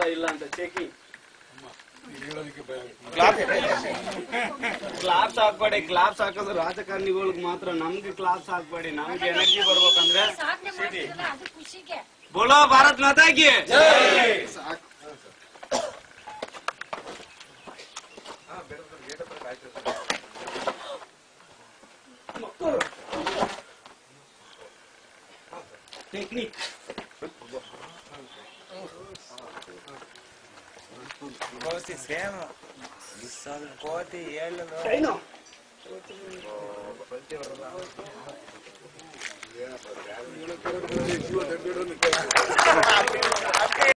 ಇಲ್ಲ ಅಂತ ಚೆಕಿಂಗ್ ಹೇಳೋದಕ್ಕೆ ಭಯ ಕ್ಲಾಪ್ಸ್ ಹಾಕ್ಬೇಡಿ ಕ್ಲಾಪ್ಸ್ ಹಾಕೋದು ರಾಜಕಾರಣಿಗಳಿಗೆ ಮಾತ್ರ ನಮ್ಗೆ ಕ್ಲಾಪ್ಸ್ ಹಾಕ್ಬೇಡಿ ನಮ್ಗೆ ಎನರ್ಜಿ ಬರ್ಬೇಕಂದ್ರೆ ಸಾಧನೆ ಮಾಡ್ತಿರಲ್ಲ ಅದು ಖುಷಿಗೆ ಬೋಲೋ ಭಾರತ್ ಮಾತಾಗಿ ಟೆಕ್ನಿಕ್ ಕೋತಿ ಸೇಮ್ ಕೋತಿ ಹೇಳು ಕೈನು ಜೀವ ದೊಡ್ಡ